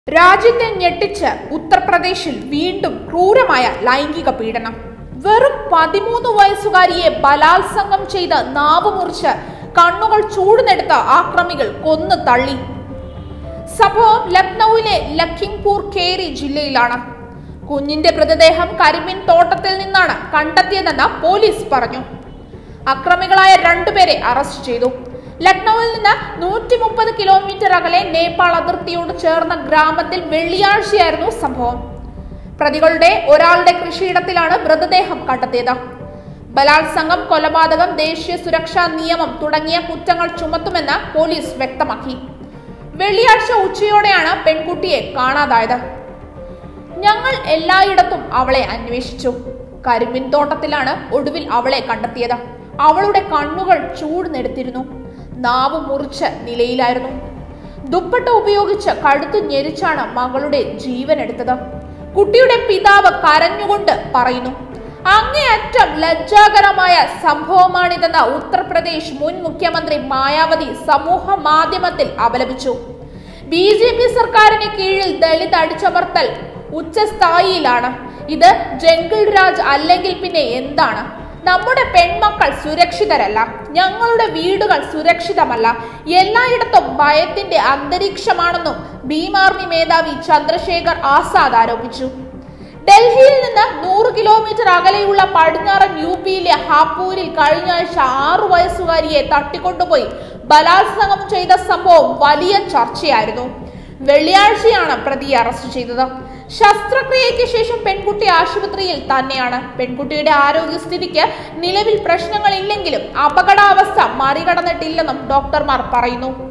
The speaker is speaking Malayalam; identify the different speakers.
Speaker 1: രാജ്യത്തെ ഞെട്ടിച്ച് ഉത്തർപ്രദേശിൽ വീണ്ടും ക്രൂരമായ ലൈംഗിക പീഡനം വെറും പതിമൂന്ന് വയസ്സുകാരിയെ ബലാത്സംഗം ചെയ്ത് നാവ് മുറിച്ച് കണ്ണുകൾ ചൂടുന്നെടുത്ത ആക്രമികൾ കൊന്നു തള്ളി സംഭവം ലക്നൌവിലെ ലഖിംപൂർ ഖേരി ജില്ലയിലാണ് കുഞ്ഞിന്റെ മൃതദേഹം കരിമ്പിൻ തോട്ടത്തിൽ നിന്നാണ് കണ്ടെത്തിയതെന്ന് പോലീസ് പറഞ്ഞു അക്രമികളായ രണ്ടുപേരെ അറസ്റ്റ് ചെയ്തു ലക്നൌവിൽ നിന്ന് നൂറ്റി മുപ്പത് കിലോമീറ്റർ അകലെ നേപ്പാൾ അതിർത്തിയോട് ചേർന്ന ഗ്രാമത്തിൽ വെള്ളിയാഴ്ചയായിരുന്നു സംഭവം പ്രതികളുടെ ഒരാളുടെ കൃഷിയിടത്തിലാണ് മൃതദേഹം കണ്ടെത്തിയത് ബലാത്സംഗം കൊലപാതകം ദേശീയ സുരക്ഷാ നിയമം തുടങ്ങിയ കുറ്റങ്ങൾ ചുമത്തുമെന്ന് പോലീസ് വ്യക്തമാക്കി വെള്ളിയാഴ്ച ഉച്ചയോടെയാണ് പെൺകുട്ടിയെ കാണാതായത് ഞങ്ങൾ എല്ലായിടത്തും അവളെ അന്വേഷിച്ചു കരിമ്പിൻ തോട്ടത്തിലാണ് ഒടുവിൽ അവളെ കണ്ടെത്തിയത് അവളുടെ കണ്ണുകൾ ചൂടുന്നെടുത്തിരുന്നു നാവ് മുറിച്ച നിലയിലായിരുന്നു ദുപ്പട്ട ഉപയോഗിച്ച് കഴുത്തു ഞെരിച്ചാണ് മകളുടെ ജീവൻ എടുത്തത് കുട്ടിയുടെ പിതാവ് കരഞ്ഞുകൊണ്ട് പറയുന്നു അങ്ങേയറ്റം ലജ്ജാകരമായ സംഭവമാണിതെന്ന് ഉത്തർപ്രദേശ് മുൻ മുഖ്യമന്ത്രി മായാവതി സമൂഹ മാധ്യമത്തിൽ അപലപിച്ചു ബി ജെ പി സർക്കാരിന് കീഴിൽ ദളിത് അടിച്ചമർത്തൽ ഉച്ചസ്ഥായിയിലാണ് ഇത് ജംഗിൾ രാജ് അല്ലെങ്കിൽ പിന്നെ എന്താണ് നമ്മുടെ പെൺമക്കൾ സുരക്ഷിതരല്ല ഞങ്ങളുടെ വീടുകൾ സുരക്ഷിതമല്ല എല്ലായിടത്തും ഭയത്തിന്റെ അന്തരീക്ഷമാണെന്നും ഭീം ആർമി മേധാവി ചന്ദ്രശേഖർ ആസാദ് ആരോപിച്ചു ഡൽഹിയിൽ നിന്ന് നൂറ് കിലോമീറ്റർ അകലെയുള്ള പടിഞ്ഞാറൻ യു പിയിലെ ഹാപ്പൂരിൽ കഴിഞ്ഞ ആഴ്ച ആറു വയസ്സുകാരിയെ തട്ടിക്കൊണ്ടുപോയി ബലാത്സംഗം ചെയ്ത സംഭവം വലിയ ചർച്ചയായിരുന്നു വെള്ളിയാഴ്ചയാണ് പ്രതിയെ അറസ്റ്റ് ചെയ്തത് ശസ്ത്രക്രിയയ്ക്ക് ശേഷം പെൺകുട്ടി ആശുപത്രിയിൽ തന്നെയാണ് പെൺകുട്ടിയുടെ ആരോഗ്യസ്ഥിതിക്ക് നിലവിൽ പ്രശ്നങ്ങളില്ലെങ്കിലും അപകടാവസ്ഥ മറികടന്നിട്ടില്ലെന്നും ഡോക്ടർമാർ പറയുന്നു